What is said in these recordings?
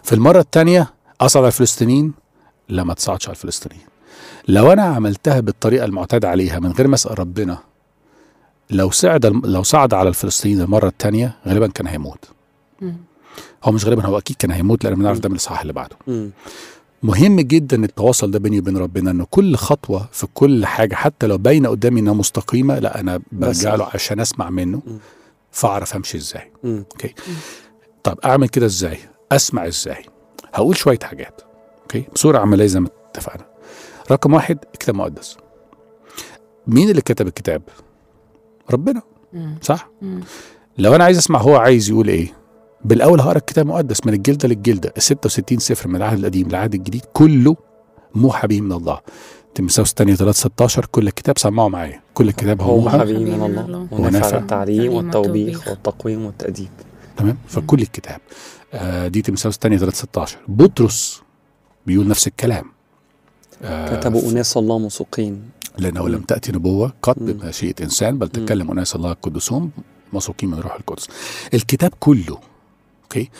في المره الثانيه اصعد على الفلسطينيين لا ما تصعدش على الفلسطينيين لو انا عملتها بالطريقه المعتاد عليها من غير ما اسال ربنا لو صعد لو صعد على الفلسطينيين المره الثانيه غالبا كان هيموت مم. هو مش غالبا هو اكيد كان هيموت لان بنعرف ده من الاصحاح اللي بعده مم. مهم جدا التواصل ده بيني وبين ربنا ان كل خطوه في كل حاجه حتى لو باينه قدامي انها مستقيمه لا انا برجع له عشان اسمع منه مم. فاعرف امشي ازاي مم. اوكي طب اعمل كده ازاي اسمع ازاي هقول شويه حاجات اوكي بصوره عمليه زي ما اتفقنا رقم واحد كتاب مقدس مين اللي كتب الكتاب ربنا مم. صح مم. لو انا عايز اسمع هو عايز يقول ايه بالاول هقرا الكتاب المقدس من الجلده للجلده ال 66 سفر من العهد القديم للعهد الجديد كله موحى به من الله تيموثاوس الثانية 3 16 كل الكتاب سمعوا معايا كل الكتاب هو هو موحى حبيب من الله ونافع التعليم والتوبيخ والتقويم والتأديب تمام فكل الكتاب آه دي تيموثاوس الثانية 3 16 بطرس بيقول نفس الكلام آه كتبوا أناس الله مسوقين لأنه لم مم. تأتي نبوة قط مم. بمشيئة إنسان بل تتكلم أناس الله القدسون مسوقين من روح القدس الكتاب كله أوكي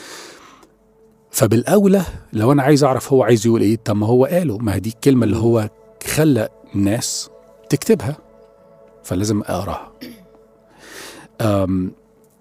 فبالأولى لو أنا عايز أعرف هو عايز يقول إيه طب ما هو قاله ما هي دي الكلمة اللي هو خلى الناس تكتبها فلازم أقراها أم،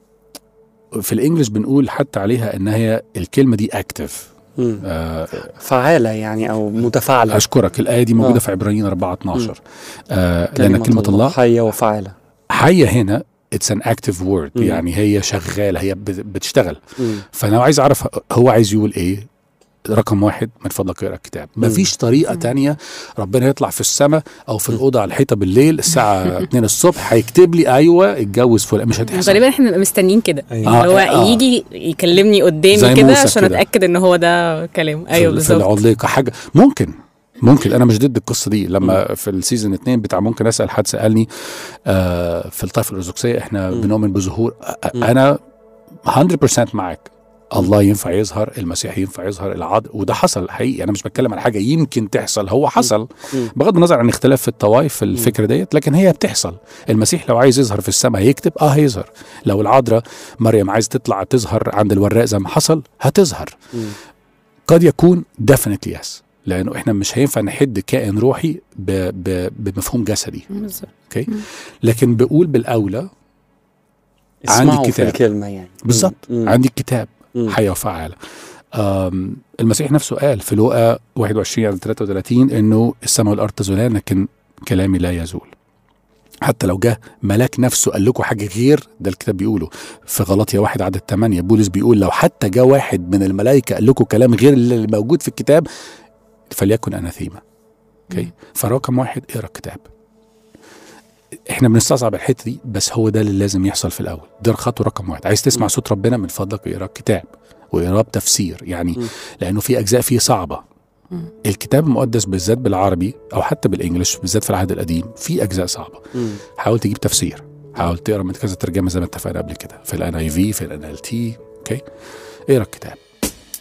في الإنجليش بنقول حتى عليها إن هي الكلمة دي أكتف مم. فعالة يعني أو متفاعلة أشكرك الآية دي موجودة آه. في عبرانيين 4 12 آه لأن كلمة, كلمة الله حية وفعالة حية هنا اتس ان اكتف وورد مم. يعني هي شغاله هي بت- بتشتغل مم. فانا عايز اعرف هو عايز يقول ايه رقم واحد من فضلك اقرا الكتاب مم. مفيش طريقه تانية ربنا يطلع في السماء او في الاوضه على الحيطه بالليل الساعه 2 الصبح هيكتب لي ايوه اتجوز فلان مش هتحصل غالبا احنا بنبقى مستنيين كده أيوة. اللي هو آه، آه. يجي يكلمني زي قدامي كده موسى عشان كده. اتاكد ان هو ده كلامه ايوه في, في بالظبط العليقه حاجه ممكن ممكن انا مش ضد القصه دي لما في السيزون اتنين بتاع ممكن اسال حد سالني آه في الطائفه الارثوذكسيه احنا مم. بنؤمن بظهور آه، مم. انا 100% معاك الله ينفع يظهر المسيح ينفع يظهر العض وده حصل حقيقي انا مش بتكلم عن حاجه يمكن تحصل هو حصل مم. بغض النظر عن اختلاف في الطوائف في الفكره ديت لكن هي بتحصل المسيح لو عايز يظهر في السماء هيكتب اه هيظهر لو العذراء مريم عايز تطلع تظهر عند الوراق زي ما حصل هتظهر مم. قد يكون definitely yes لانه احنا مش هينفع نحد كائن روحي ب ب بمفهوم جسدي بالظبط اوكي مم. لكن بقول بالاولى عندي اسمعوا في كتاب. الكلمة يعني بالظبط مم. عندي الكتاب مم. حيه وفعاله أم، المسيح نفسه قال في لوقا 21 على 33 انه السماء والارض تزولان لكن كلامي لا يزول حتى لو جه ملاك نفسه قال لكم حاجه غير ده الكتاب بيقوله في غلطية واحد عدد 8 بولس بيقول لو حتى جه واحد من الملائكه قال لكم كلام غير اللي موجود في الكتاب فليكن اناثيما اوكي مم. فرقم واحد اقرا الكتاب احنا بنستصعب الحته دي بس هو ده اللي لازم يحصل في الاول ده الخطوه رقم واحد عايز تسمع مم. صوت ربنا من فضلك اقرا الكتاب واقراه بتفسير يعني مم. لانه في اجزاء فيه صعبه مم. الكتاب المقدس بالذات بالعربي او حتى بالانجلش بالذات في العهد القديم في اجزاء صعبه مم. حاول تجيب تفسير حاول تقرا من كذا ترجمه زي ما اتفقنا قبل كده في الان اي في في الان ال تي اوكي اقرا الكتاب